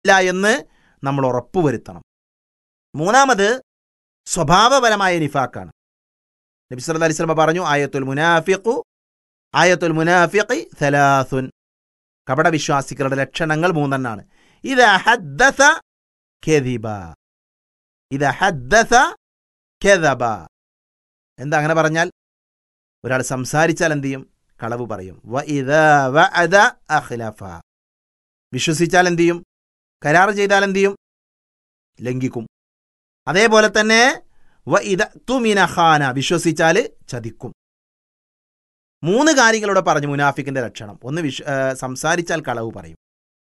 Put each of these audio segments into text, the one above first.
ഇല്ല എന്ന് നമ്മൾ ഉറപ്പുവരുത്തണം മൂന്നാമത് സ്വഭാവപരമായ നിഫാക്കാണ് നബി സല്ലല്ലാഹു അലൈഹി വസല്ലം പറഞ്ഞു ആയത്തുൽ മുനാഫിഖു ആയത്തുൽ മുനാഫിഖി സലാസുൻ കപടവിശ്വാസികളുടെ ലക്ഷണങ്ങൾ മൂന്നെണ്ണാണ് ഇത് ഹദ്ദസ കെദിബ ഇത് ഹദ്ദസ കെദബ എന്താ അങ്ങനെ പറഞ്ഞാൽ ഒരാൾ സംസാരിച്ചാൽ എന്ത് ചെയ്യും കളവ് പറയും വ ഇദാ വഅദ അഖ്ലഫ വിശ്വസിച്ചാൽ എന്ത് ചെയ്യും കരാർ ചെയ്താൽ എന്ത് ചെയ്യും ലംഘിക്കും അതേപോലെ തന്നെ വ ഇദ തുമിന ഖാന വിശ്വസിച്ചാൽ ചതിക്കും മൂന്ന് കാര്യങ്ങളോടെ പറഞ്ഞു മുനാഫിക്കിന്റെ ലക്ഷണം ഒന്ന് വിശ്വ ആ, സംസാരിച്ചാൽ കളവ് പറയും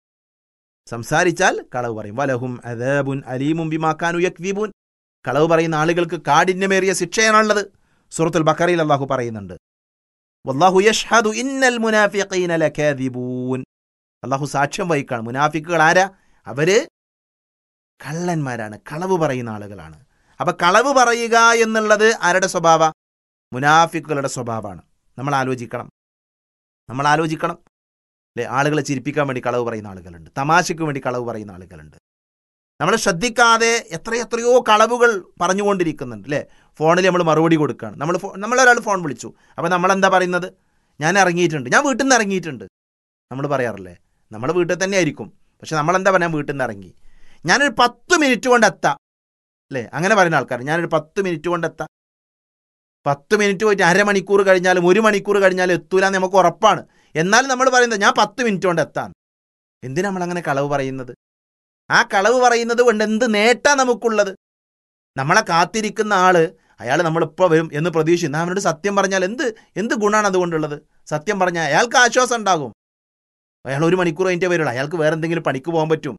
സംസാരിച്ചാൽ കളവ് പറയും വലഹും അദാബുൻ അലീമും ബിമാക്കാനു യക്വിബുൻ കളവ് പറയുന്ന ആളുകൾക്ക് കാഠിന്യമേറിയ ശിക്ഷയാണുള്ളത് സൂറത്തുൽ ബക്കറയിൽ അള്ളാഹു പറയുന്നുണ്ട് വല്ലാഹു യഷ്ഹദു ഇന്നൽ മുനാഫിഖീന ലകാദിബൂൻ അള്ളാഹു സാക്ഷ്യം വഹിക്കാണ് മുനാഫിക്കുകൾ ആരാ അവര് കള്ളന്മാരാണ് കളവ് പറയുന്ന ആളുകളാണ് അപ്പൊ കളവ് പറയുക എന്നുള്ളത് ആരുടെ സ്വഭാവ മുനാഫിക്കുകളുടെ സ്വഭാവമാണ് നമ്മൾ ആലോചിക്കണം നമ്മൾ ആലോചിക്കണം അല്ലെ ആളുകളെ ചിരിപ്പിക്കാൻ വേണ്ടി കളവ് പറയുന്ന ആളുകളുണ്ട് തമാശയ്ക്ക് വേണ്ടി കളവ് പറയുന്ന ആളുകളുണ്ട് നമ്മൾ ശ്രദ്ധിക്കാതെ എത്രയെത്രയോ കളവുകൾ പറഞ്ഞുകൊണ്ടിരിക്കുന്നുണ്ട് അല്ലേ ഫോണിൽ നമ്മൾ മറുപടി കൊടുക്കുകയാണ് നമ്മൾ ഫോ- നമ്മളൊരാൾ ഫോൺ വിളിച്ചു അപ്പോൾ നമ്മൾ എന്താ പറയുന്നത് ഞാൻ ഇറങ്ങിയിട്ടുണ്ട് ഞാൻ വീട്ടിൽ നിന്ന് ഇറങ്ങിയിട്ടുണ്ട് നമ്മൾ പറയാറില്ലേ നമ്മൾ വീട്ടിൽ തന്നെ ആയിരിക്കും പക്ഷെ നമ്മൾ എന്താ പറയാൻ വീട്ടിൽ നിന്ന് ഇറങ്ങി ഞാനൊരു പത്ത് മിനിറ്റ് കൊണ്ട് എത്താം അല്ലേ അങ്ങനെ പറയുന്ന ആൾക്കാർ ഞാനൊരു പത്ത് മിനിറ്റ് കൊണ്ട് എത്താം പത്ത് മിനിറ്റ് പോയിട്ട് അരമണിക്കൂർ കഴിഞ്ഞാലും ഒരു മണിക്കൂർ കഴിഞ്ഞാലും എത്തൂല എന്ന് നമുക്ക് ഉറപ്പാണ് എന്നാലും നമ്മൾ പറയുന്നത് ഞാൻ പത്ത് മിനിറ്റ് കൊണ്ട് എത്താം എന്തിനാ നമ്മൾ അങ്ങനെ കളവ് പറയുന്നത് ആ കളവ് പറയുന്നത് കൊണ്ട് എന്ത് നേട്ടാ നമുക്കുള്ളത് നമ്മളെ കാത്തിരിക്കുന്ന ആള് അയാൾ നമ്മളിപ്പോൾ വരും എന്ന് പ്രതീക്ഷിച്ചു എന്നാൽ അവനോട് സത്യം പറഞ്ഞാൽ എന്ത് എന്ത് ഗുണമാണ് അതുകൊണ്ടുള്ളത് സത്യം പറഞ്ഞാൽ അയാൾക്ക് ആശ്വാസം ഉണ്ടാകും അയാൾ ഒരു മണിക്കൂർ കഴിഞ്ഞിട്ടേ വരുള്ളൂ അയാൾക്ക് വേറെ എന്തെങ്കിലും പണിക്ക് പോകാൻ പറ്റും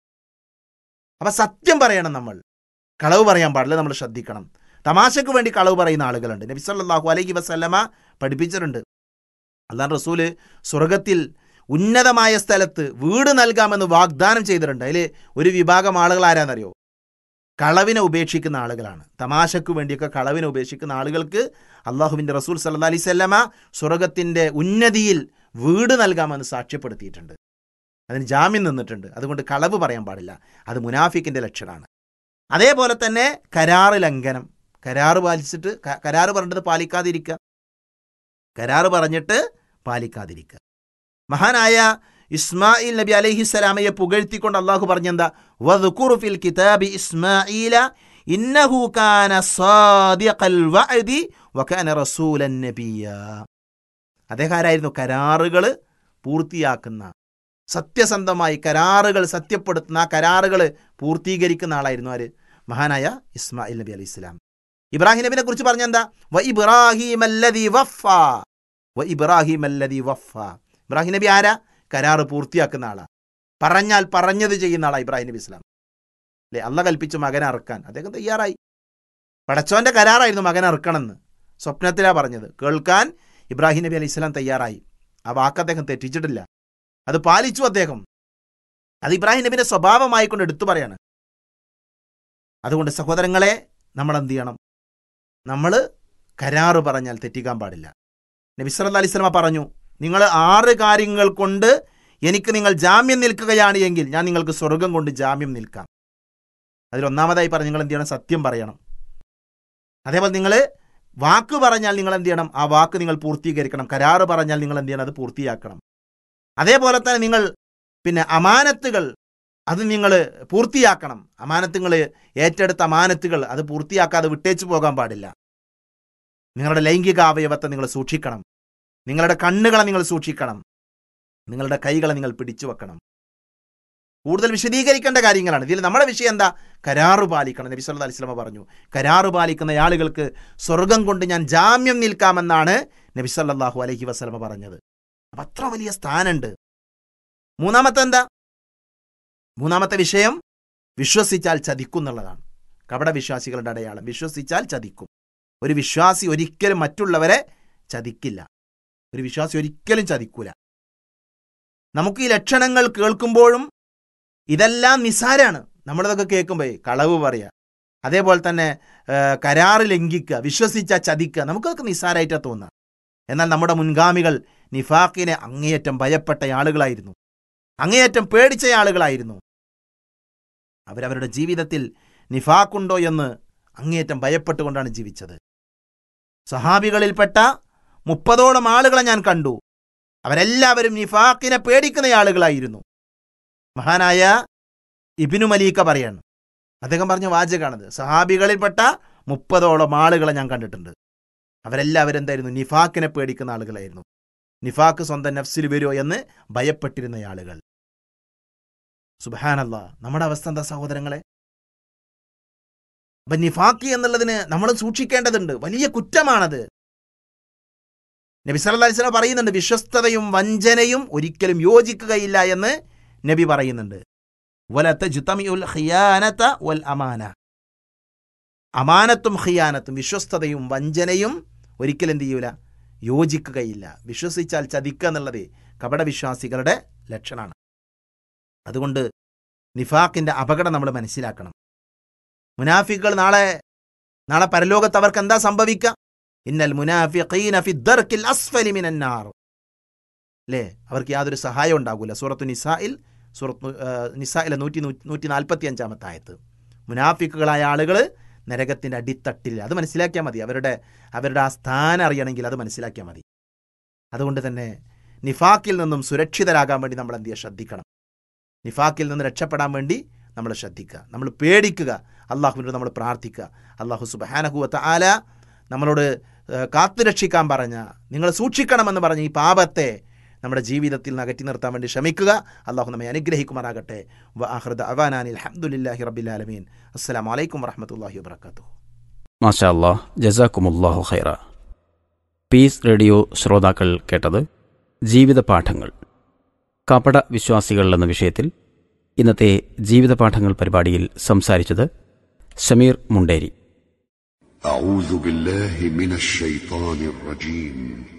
അപ്പം സത്യം പറയണം നമ്മൾ കളവ് പറയാൻ പാടില്ല നമ്മൾ ശ്രദ്ധിക്കണം തമാശയ്ക്ക് വേണ്ടി കളവ് പറയുന്ന ആളുകളുണ്ട് നബി സല്ലല്ലാഹു അലൈഹി വസല്ലമ പഠിപ്പിച്ചിട്ടുണ്ട് അള്ളാഹ് റസൂല് സ്വർഗത്തിൽ ഉന്നതമായ സ്ഥലത്ത് വീട് നൽകാമെന്ന് വാഗ്ദാനം ചെയ്തിട്ടുണ്ട് അതിൽ ഒരു വിഭാഗം ആളുകൾ ആരാന്നറിയോ കളവിനെ ഉപേക്ഷിക്കുന്ന ആളുകളാണ് തമാശയ്ക്ക് വേണ്ടിയൊക്കെ കളവിനെ ഉപേക്ഷിക്കുന്ന ആളുകൾക്ക് അള്ളാഹുവിൻ്റെ റസൂൽ സല്ലാ അലൈഹി സ്വല്ലമ സ്വർഗത്തിൻ്റെ ഉന്നതിയിൽ വീട് നൽകാമെന്ന് സാക്ഷ്യപ്പെടുത്തിയിട്ടുണ്ട് അതിന് ജാമ്യം നിന്നിട്ടുണ്ട് അതുകൊണ്ട് കളവ് പറയാൻ പാടില്ല അത് മുനാഫിക്കിൻ്റെ ലക്ഷണമാണ് അതേപോലെ തന്നെ കരാറ് ലംഘനം കരാറ് പാലിച്ചിട്ട് ക- കരാറ് പറഞ്ഞിട്ട് പാലിക്കാതിരിക്കുക കരാറ് പറഞ്ഞിട്ട് പാലിക്കാതിരിക്കുക മഹാനായ ഇസ്മായിൽ നബി അലൈഹിസ്സലാമയെ പുകഴ്ത്തിക്കൊണ്ട് അള്ളാഹു പറഞ്ഞെന്താ വദ്കുറു ഫിൽ കിതാബി ഇസ്മാഈല ഇന്നഹു കാന സാദിഖൽ വഅദി വകാന റസൂലൻ നബിയ അദ്ദേഹം ആരായിരുന്നു കരാറുകൾ പൂർത്തിയാക്കുന്ന സത്യസന്ധമായി കരാറുകൾ സത്യപ്പെടുത്തുന്ന ആ കരാറുകൾ പൂർത്തീകരിക്കുന്ന ആളായിരുന്നു ആര് മഹാനായ ഇസ്മായിൽ നബി അലൈഹി ഇസ്ലാം ഇബ്രാഹിം നബിനെ കുറിച്ച് പറഞ്ഞെന്താ വ ഇബ്രാഹിം അല്ലദി വഫ വ ഇബ്രാഹിം അല്ലദി വഫ ഇബ്രാഹിം നബി ആരാ കരാറ് പൂർത്തിയാക്കുന്ന ആളാ പറഞ്ഞാൽ പറഞ്ഞത് ചെയ്യുന്ന ആളാ ഇബ്രാഹിം നബി ഇസ്ലാം അല്ലേ അല്ല കൽപ്പിച്ചു മകനെ അറുക്കാൻ അദ്ദേഹം തയ്യാറായി പടച്ചോന്റെ കരാറായിരുന്നു മകനെ അറുക്കണമെന്ന് സ്വപ്നത്തിലാ പറഞ്ഞത് കേൾക്കാൻ ഇബ്രാഹിം നബി അലൈഹി ഇസ്ലാം തയ്യാറായി ആ വാക്ക് അദ്ദേഹം തെറ്റിച്ചിട്ടില്ല അത് പാലിച്ചു അദ്ദേഹം അത് ഇബ്രാഹിം നബിന്റെ സ്വഭാവമായിക്കൊണ്ട് എടുത്തു പറയാണ് അതുകൊണ്ട് സഹോദരങ്ങളെ നമ്മൾ എന്ത് ചെയ്യണം നമ്മൾ കരാറ് പറഞ്ഞാൽ തെറ്റിക്കാൻ പാടില്ല നബി സല്ലല്ലാഹു അലൈഹി വസല്ലമ പറഞ്ഞു നിങ്ങൾ ആറ് കാര്യങ്ങൾ കൊണ്ട് എനിക്ക് നിങ്ങൾ ജാമ്യം നിൽക്കുകയാണ് എങ്കിൽ ഞാൻ നിങ്ങൾക്ക് സ്വർഗം കൊണ്ട് ജാമ്യം നിൽക്കാം അതിലൊന്നാമതായി പറഞ്ഞു നിങ്ങൾ എന്ത് ചെയ്യണം സത്യം പറയണം അതേപോലെ നിങ്ങൾ വാക്ക് പറഞ്ഞാൽ നിങ്ങൾ എന്ത് ചെയ്യണം ആ വാക്ക് നിങ്ങൾ പൂർത്തീകരിക്കണം കരാറ് പറഞ്ഞാൽ നിങ്ങൾ എന്ത് ചെയ്യണം അത് പൂർത്തിയാക്കണം അതേപോലെ തന്നെ നിങ്ങൾ പിന്നെ അമാനത്തുകൾ അത് നിങ്ങൾ പൂർത്തിയാക്കണം അമാനത്തുകൾ ഏറ്റെടുത്ത അമാനത്തുകൾ അത് പൂർത്തിയാക്കാതെ വിട്ടേച്ചു പോകാൻ പാടില്ല നിങ്ങളുടെ ലൈംഗിക അവയവത്തെ നിങ്ങൾ സൂക്ഷിക്കണം നിങ്ങളുടെ കണ്ണുകളെ നിങ്ങൾ സൂക്ഷിക്കണം നിങ്ങളുടെ കൈകളെ നിങ്ങൾ പിടിച്ചു വെക്കണം കൂടുതൽ വിശദീകരിക്കേണ്ട കാര്യങ്ങളാണ് ഇതിൽ നമ്മുടെ വിഷയം എന്താ കരാറ് പാലിക്കണം നബി സല്ലല്ലാഹു അലൈഹി വസല്ലമ പറഞ്ഞു കരാറ് പാലിക്കുന്ന ആളുകൾക്ക് സ്വർഗം കൊണ്ട് ഞാൻ ജാമ്യം നിൽക്കാമെന്നാണ് നബി സല്ലല്ലാഹു അലൈഹി വസല്ലമ പറഞ്ഞത് അപ്പം അത്ര വലിയ സ്ഥാനമുണ്ട് മൂന്നാമത്തെ എന്താ മൂന്നാമത്തെ വിഷയം വിശ്വസിച്ചാൽ ചതിക്കും എന്നുള്ളതാണ് കപട വിശ്വാസികളുടെ അടയാളം വിശ്വസിച്ചാൽ ചതിക്കും ഒരു വിശ്വാസി ഒരിക്കലും മറ്റുള്ളവരെ ചതിക്കില്ല ഒരു വിശ്വാസി ഒരിക്കലും ചതിക്കൂല നമുക്ക് ഈ ലക്ഷണങ്ങൾ കേൾക്കുമ്പോഴും ഇതെല്ലാം നിസാരാണ് നമ്മളിതൊക്കെ കേൾക്കുമ്പോൾ കളവ് പറയുക അതേപോലെ തന്നെ ആ, കരാറ് ലംഘിക്കുക വിശ്വസിച്ച ചതിക്കുക നമുക്കതൊക്കെ നിസാരായിട്ടാണ് തോന്നുക എന്നാൽ നമ്മുടെ മുൻഗാമികൾ നിഫാഖിനെ അങ്ങേയറ്റം ഭയപ്പെട്ട ആളുകളായിരുന്നു അങ്ങേയറ്റം പേടിച്ച ആളുകളായിരുന്നു അവരവരുടെ ജീവിതത്തിൽ നിഫാക്കുണ്ടോ എന്ന് അങ്ങേയറ്റം ഭയപ്പെട്ടുകൊണ്ടാണ് ജീവിച്ചത് സഹാബികളിൽപ്പെട്ട മുപ്പതോളം ആളുകളെ ഞാൻ കണ്ടു അവരെല്ലാവരും നിഫാക്കിനെ പേടിക്കുന്ന ആളുകളായിരുന്നു മഹാനായ ഇബിനു മലീക്ക പറയാണ് അദ്ദേഹം പറഞ്ഞ വാചകാണത് സഹാബികളിൽപ്പെട്ട മുപ്പതോളം ആളുകളെ ഞാൻ കണ്ടിട്ടുണ്ട് അവരെല്ലാവരും എന്തായിരുന്നു നിഫാക്കിനെ പേടിക്കുന്ന ആളുകളായിരുന്നു നിഫാക്ക് സ്വന്തം നഫ്സിൽ വരുമോ എന്ന് ഭയപ്പെട്ടിരുന്ന ആളുകൾ സുബാനല്ല നമ്മുടെ അവസ്ഥ എന്താ സഹോദരങ്ങളെ അപ്പൊ നിഫാക്കി എന്നുള്ളതിന് നമ്മൾ സൂക്ഷിക്കേണ്ടതുണ്ട് വലിയ കുറ്റമാണത് നബി സല്ലല്ലാഹു അലൈഹി വസല്ലം പറയുന്നുണ്ട് വിശ്വസ്തതയും വഞ്ചനയും ഒരിക്കലും യോജിക്കുകയില്ല എന്ന് നബി പറയുന്നുണ്ട് വലത്തജ്തമിഉൽ ഖിയാനത വൽ അമാന അമാനത്തും ഖിയാനത്തും വിശ്വസ്തതയും വഞ്ചനയും ഒരിക്കലും എന്ത് ചെയ്യൂല യോജിക്കുകയില്ല വിശ്വസിച്ചാൽ ചതിക്കുക എന്നുള്ളത് കപടവിശ്വാസികളുടെ ലക്ഷണമാണ് അതുകൊണ്ട് നിഫാഖിന്റെ അപകടം നമ്മൾ മനസ്സിലാക്കണം മുനാഫിക്കുകൾ നാളെ നാളെ പരലോകത്ത് അവർക്ക് എന്താ സംഭവിക്കുക ഇന്നൽ മുനാഫിഖീന ഫി ദർക്കിൽ അസ്ഫലി മിനൻ നാർ അല്ലേ അവർക്ക് യാതൊരു സഹായം ഉണ്ടാകൂല സൂറത്തു നിസായിൽ സൂറത്ത് നിസായിലെ നൂറ്റി നൂറ്റി നാൽപ്പത്തി അഞ്ചാമത്തെ ആയത്ത് മുനാഫിക്കുകളായ ആളുകൾ നരകത്തിൻ്റെ അടിത്തട്ടില്ല അത് മനസ്സിലാക്കിയാൽ മതി അവരുടെ അവരുടെ ആ സ്ഥാനം അറിയണമെങ്കിൽ അത് മനസ്സിലാക്കിയാൽ മതി അതുകൊണ്ട് തന്നെ നിഫാക്കിൽ നിന്നും സുരക്ഷിതരാകാൻ വേണ്ടി നമ്മൾ എന്ത് ചെയ്യുക ശ്രദ്ധിക്കണം നിഫാക്കിൽ നിന്ന് രക്ഷപ്പെടാൻ വേണ്ടി നമ്മൾ ശ്രദ്ധിക്കുക നമ്മൾ പേടിക്കുക അള്ളാഹുവിനോട് നമ്മൾ പ്രാർത്ഥിക്കുക അള്ളാഹു സുബാനഹുവത്ത ആല നമ്മളോട് ഏഹ്, കാത്തുരക്ഷിക്കാൻ പറഞ്ഞ നിങ്ങൾ സൂക്ഷിക്കണമെന്ന് പറഞ്ഞ ഈ പാപത്തെ നമ്മുടെ ജീവിതത്തിൽ നിന്ന് അകറ്റി നിർത്താൻ വേണ്ടി ശ്രമിക്കുക അള്ളാഹു നമ്മെ അനുഗ്രഹിക്കുമാറാകട്ടെ വഅഹ്റദ അവാനാനി അൽഹംദുലില്ലാഹി റബ്ബിൽ ആലമീൻ അസ്സലാമു അലൈക്കും വറഹ്മത്തുള്ളാഹി വബറകാതുഹു മാഷാ അല്ലാഹ് ജസാക്കുമുല്ലാഹു ഖൈറ പീസ് റേഡിയോ ശ്രോതാക്കൾ കേട്ടത് ജീവിത പാഠങ്ങൾ കപട വിശ്വാസികൾ എന്ന വിഷയത്തിൽ ഇന്നത്തെ ജീവിത പാഠങ്ങൾ പരിപാടിയിൽ സംസാരിച്ചത് സമീർ മുണ്ടേരി أعوذ بالله من الشيطان الرجيم